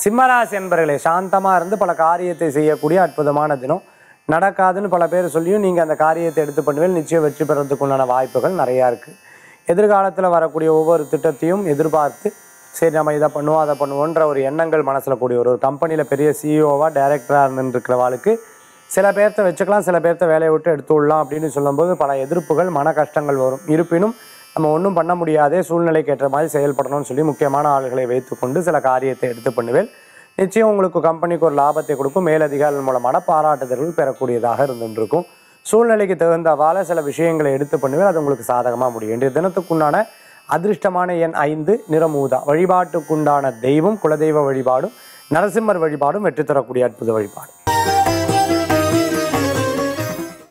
சிம்மராசி என்பர்களே சாந்தமாக இருந்து பல காரியத்தை செய்யக்கூடிய அற்புதமான தினம் நடக்காதுன்னு பல பேர் சொல்லியும் நீங்கள் அந்த காரியத்தை எடுத்து பண்ணுவேன் நிச்சயம் வெற்றி பெறதுக்கு உண்டான வாய்ப்புகள் நிறையா இருக்குது எதிர்காலத்தில் வரக்கூடிய ஒவ்வொரு திட்டத்தையும் எதிர்பார்த்து சரி நம்ம இதை பண்ணுவோம் அதை பண்ணுவோன்ற ஒரு எண்ணங்கள் மனசில் கூடிய ஒரு கம்பெனியில் பெரிய சிஇஓவாக டைரக்டராக இருந்துருக்கிறவாளுக்கு சில பேர்த்த வச்சுக்கலாம் சில பேர்த்த வேலையை விட்டு எடுத்து விடலாம் அப்படின்னு சொல்லும்போது பல எதிர்ப்புகள் மன கஷ்டங்கள் வரும் இருப்பினும் நம்ம ஒன்றும் பண்ண முடியாதே சூழ்நிலைக்கு ஏற்ற மாதிரி செயல்படணும்னு சொல்லி முக்கியமான ஆள்களை வைத்துக்கொண்டு சில காரியத்தை எடுத்து பண்ணுவேன் நிச்சயம் உங்களுக்கு கம்பெனிக்கு ஒரு லாபத்தை கொடுக்கும் மேலதிகாரிகள் மூலமான பாராட்டுதல்கள் பெறக்கூடியதாக இருந்துருக்கும் சூழ்நிலைக்கு தகுந்தவாறு சில விஷயங்களை எடுத்து பண்ணுவேன் அது உங்களுக்கு சாதகமாக முடியும் இன்றைய தினத்துக்குண்டான அதிர்ஷ்டமான எண் ஐந்து நிறமூதா வழிபாட்டுக்குண்டான தெய்வம் குலதெய்வ வழிபாடும் நரசிம்மர் வழிபாடும் வெற்றி தரக்கூடிய அற்புத வழிபாடு